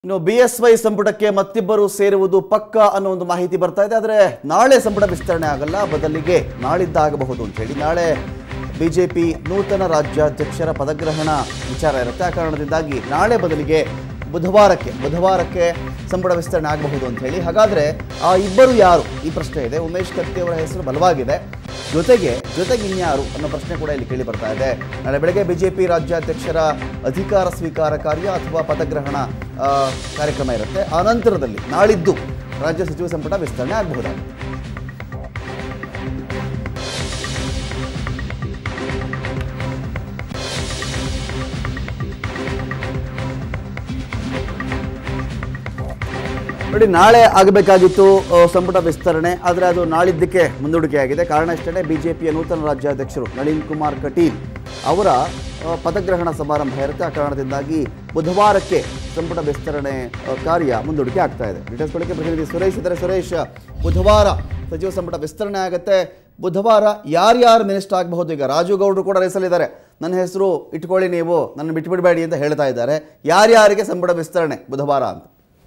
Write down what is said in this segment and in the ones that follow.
ಇನ್ನು B S Y ಸಂಪುಟಕ್ಕೆ ಮತ್ತಿಬ್ಬರು ಸೇರುವುದು ಪಕ್ಕ ಅನ್ನೋ ಒಂದು ಮಾಹಿತಿ ಬರ್ತಾ ಇದೆ ಆದರೆ ನಾಳೆ ಸಂಪುಟ ವಿಸ್ತರಣೆ ಆಗಲ್ಲ ಬದಲಿಗೆ ನಾಳಿದ್ದಾಗಬಹುದು ಅಂತ ಹೇಳಿ ನಾಳೆ ಬಿಜೆಪಿ ನೂತನ ರಾಜ್ಯಾಧ್ಯಕ್ಷರ ಪದಗ್ರಹಣ ವಿಚಾರ ಇರುತ್ತೆ ಆ ಕಾರಣದಿಂದಾಗಿ ನಾಳೆ ಬದಲಿಗೆ ಬುಧವಾರಕ್ಕೆ ಬುಧವಾರಕ್ಕೆ ಸಂಪುಟ ವಿಸ್ತರಣೆ ಆಗಬಹುದು ಅಂತ ಹೇಳಿ ಹಾಗಾದ್ರೆ ಆ ಇಬ್ಬರು ಯಾರು ಈ ಪ್ರಶ್ನೆ ಇದೆ ಉಮೇಶ್ ಕತ್ತಿ ಅವರ ಹೆಸರು ಬಲವಾಗಿದೆ ಜೊತೆಗೆ ಜೊತೆಗೆ ಇನ್ಯಾರು ಅನ್ನೋ ಪ್ರಶ್ನೆ ಕೂಡ ಇಲ್ಲಿ ಕೇಳಿ ಬರ್ತಾ ಇದೆ ನಾಳೆ ಬೆಳಗ್ಗೆ ಬಿಜೆಪಿ ರಾಜ್ಯಾಧ್ಯಕ್ಷರ ಅಧಿಕಾರ ಸ್ವೀಕಾರ ಕಾರ್ಯ ಅಥವಾ ಪದಗ್ರಹಣ ಆ, ಕಾರ್ಯಕ್ರಮ ಇರುತ್ತೆ ಆ ನಂತರದಲ್ಲಿ ನಾಳಿದ್ದು ರಾಜ್ಯ ಸಚಿವ ಸಂಪುಟ ವಿಸ್ತರಣೆ ಆಗಬಹುದಾಗಿದೆ ನೋಡಿ ನಾಳೆ ಆಗಬೇಕಾಗಿತ್ತು ಆ, ಸಂಪುಟ ವಿಸ್ತರಣೆ ಆದರೆ ಅದು ನಾಳಿದ್ದಕ್ಕೆ ಮುಂದೂಡಿಕೆ ಆಗಿದೆ ಕಾರಣ ಇಷ್ಟೇ ಬಿಜೆಪಿಯ ನೂತನ ರಾಜ್ಯಾಧ್ಯಕ್ಷರು ನಳಿನ್ ಕುಮಾರ್ ಕಟೀಲ್ ಅವರ ಆ, ಪದಗ್ರಹಣ ಸಮಾರಂಭ ಇರುತ್ತೆ ಆ ಕಾರಣದಿಂದಾಗಿ ಬುಧವಾರಕ್ಕೆ ಸಂಪುಟ ವಿಸ್ತರಣೆ ಆ, ಕಾರ್ಯ ಮುಂದೂಡಿಕೆ ಆಗ್ತಾ ಇದೆ ಡೀಟೇಲ್ಸ್ ಕೊಡಕ್ಕೆ ಪ್ರತಿನಿಧಿ ಸುರೇಶ್ ಇದ್ದಾರೆ ಸುರೇಶ್ ಬುಧವಾರ ಸಚಿವ ಸಂಪುಟ ವಿಸ್ತರಣೆ ಆಗುತ್ತೆ ಬುಧವಾರ ಯಾರ್ಯಾರು ಮಿನಿಸ್ಟರ್ ಆಗಬಹುದು ಈಗ ರಾಜು ಗೌಡರು ಕೂಡ ರೇಸಲ್ಲಿದ್ದಾರೆ ನನ್ನ ಹೆಸರು ಇಟ್ಕೊಳ್ಳಿ ನೀವು ನನ್ನ ಬಿಟ್ಬಿಡಬೇಡಿ ಅಂತ ಹೇಳ್ತಾ ಇದ್ದಾರೆ ಯಾರ್ಯಾರಿಗೆ ಸಂಪುಟ ವಿಸ್ತರಣೆ ಬುಧವಾರ ಅಂತ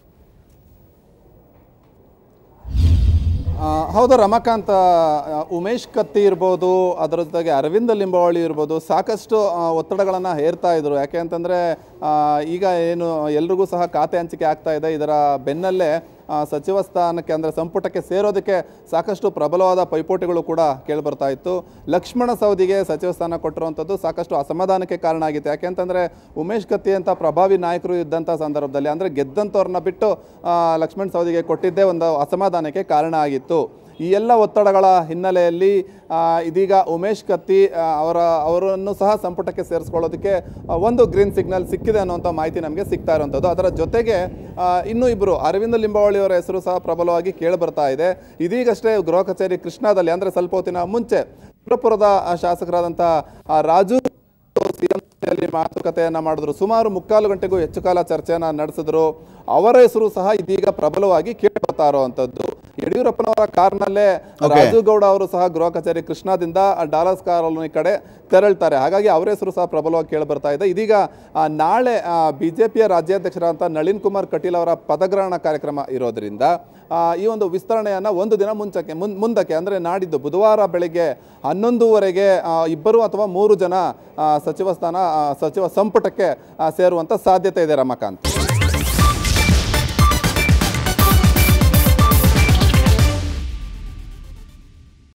ಆ, ಹೌದು ರಮಾಕಾಂತ್ ಆ, ಉಮೇಶ್ ಕತ್ತಿ ಇರ್ಬೋದು ಅದರ ಜೊತೆಗೆ ಅರವಿಂದ ಲಿಂಬಾವಳಿ ಇರ್ಬೋದು ಸಾಕಷ್ಟು ಒತ್ತಡಗಳನ್ನು ಹೇರ್ತಾ ಇದ್ರು ಯಾಕೆ ಅಂತಂದರೆ ಈಗ ಏನು ಎಲ್ರಿಗೂ ಸಹ ಖಾತೆ ಹಂಚಿಕೆ ಆಗ್ತಾ ಇದೆ ಇದರ ಬೆನ್ನಲ್ಲೇ ಆ, ಸಚಿವ ಸ್ಥಾನಕ್ಕೆ ಅಂದರೆ ಸಂಪುಟಕ್ಕೆ ಸೇರೋದಕ್ಕೆ ಸಾಕಷ್ಟು ಪ್ರಬಲವಾದ ಪೈಪೋಟಿಗಳು ಕೂಡ ಕೇಳಿಬರ್ತಾ ಇತ್ತು ಲಕ್ಷ್ಮಣ ಸವದಿಗೆ ಸಚಿವ ಸ್ಥಾನ ಕೊಟ್ಟಿರುವಂಥದ್ದು ಸಾಕಷ್ಟು ಅಸಮಾಧಾನಕ್ಕೆ ಕಾರಣ ಆಗಿತ್ತು ಯಾಕೆಂತಂದರೆ ಉಮೇಶ್ ಕತ್ತಿ ಅಂತ ಪ್ರಭಾವಿ ನಾಯಕರು ಇದ್ದಂಥ ಸಂದರ್ಭದಲ್ಲಿ ಅಂದರೆ ಗೆದ್ದಂಥವ್ರನ್ನ ಬಿಟ್ಟು ಆ, ಲಕ್ಷ್ಮಣ್ ಸವದಿಗೆ ಕೊಟ್ಟಿದ್ದೇ ಒಂದು ಅಸಮಾಧಾನಕ್ಕೆ ಕಾರಣ ಆಗಿತ್ತು ಈ ಎಲ್ಲ ಒತ್ತಡಗಳ ಹಿನ್ನೆಲೆಯಲ್ಲಿ ಆ, ಇದೀಗ ಉಮೇಶ್ ಕತ್ತಿ ಆ, ಅವರ ಅವರನ್ನು ಸಹ ಸಂಪುಟಕ್ಕೆ ಸೇರಿಸ್ಕೊಳ್ಳೋದಕ್ಕೆ ಆ, ಒಂದು ಗ್ರೀನ್ ಸಿಗ್ನಲ್ ಸಿಕ್ಕಿದೆ ಅನ್ನುವಂಥ ಮಾಹಿತಿ ನಮಗೆ ಸಿಗ್ತಾ ಇರುವಂಥದ್ದು ಅದರ ಜೊತೆಗೆ ಆ, ಇನ್ನೂ ಇಬ್ಬರು ಅರವಿಂದ ಲಿಂಬಾವಳಿ ಅವರ ಹೆಸರು ಸಹ ಪ್ರಬಲವಾಗಿ ಕೇಳಿಬರ್ತಾ ಇದೆ ಇದೀಗಷ್ಟೇ ಗೃಹ ಕಚೇರಿ ಕೃಷ್ಣಾದಲ್ಲಿ ಅಂದರೆ ಸ್ವಲ್ಪ ಹೊತ್ತಿನ ಮುಂಚೆ ಸುರಪುರದ ಆ, ಶಾಸಕರಾದಂಥ ಆ, ರಾಜು ಸಿಎಂ ಜೊತೆಯಲ್ಲಿ ಮಾತುಕತೆಯನ್ನ ಮಾಡಿದ್ರು ಸುಮಾರು ಮುಕ್ಕಾಲು ಗಂಟೆಗೂ ಹೆಚ್ಚು ಕಾಲ ಚರ್ಚೆಯನ್ನ ನಡೆಸಿದ್ರು ಅವರ ಹೆಸರು ಸಹ ಇದೀಗ ಪ್ರಬಲವಾಗಿ ಕೇಳಿ ಬರ್ತಾ ಇರುವಂತದ್ದು ಯಡಿಯೂರಪ್ಪನವರ ಕಾರ್ನಲ್ಲೇ ರಾಜು ಗೌಡ ಅವರು ಸಹ ಗೃಹ ಕಚೇರಿ ಕೃಷ್ಣಾದಿಂದ ಡಾಲರ್ಸ್ ಕಾಲೋನಿ ಕಡೆ ತೆರಳ್ತಾರೆ ಹಾಗಾಗಿ ಅವರ ಹೆಸರು ಸಹ ಪ್ರಬಲವಾಗಿ ಕೇಳಿ ಬರ್ತಾ ಇದೆ ಇದೀಗ ಆ, ನಾಳೆ ಬಿಜೆಪಿಯ ರಾಜ್ಯಾಧ್ಯಕ್ಷರಾದಂಥ ನಳಿನ್ ಕುಮಾರ್ ಕಟೀಲ್ ಅವರ ಪದಗ್ರಹಣ ಕಾರ್ಯಕ್ರಮ ಇರೋದ್ರಿಂದ ಆ, ಈ ಒಂದು ವಿಸ್ತರಣೆಯನ್ನ ಒಂದು ದಿನ ಮುಂಚಕ್ಕೆ ಮುನ್ ಮುಂದಕ್ಕೆ ಅಂದರೆ ನಾಡಿದ್ದು ಬುಧವಾರ ಬೆಳಿಗ್ಗೆ ಹನ್ನೊಂದುವರೆಗೆ ಆ, ಇಬ್ಬರು ಅಥವಾ ಮೂರು ಜನ ಆ, ಸಚಿವ ಸ್ಥಾನ ಆ, ಸಚಿವ ಸಂಪುಟಕ್ಕೆ ಆ, ಸೇರುವಂತ ಸಾಧ್ಯತೆ ಇದೆ ರಮಾಕಾಂತ್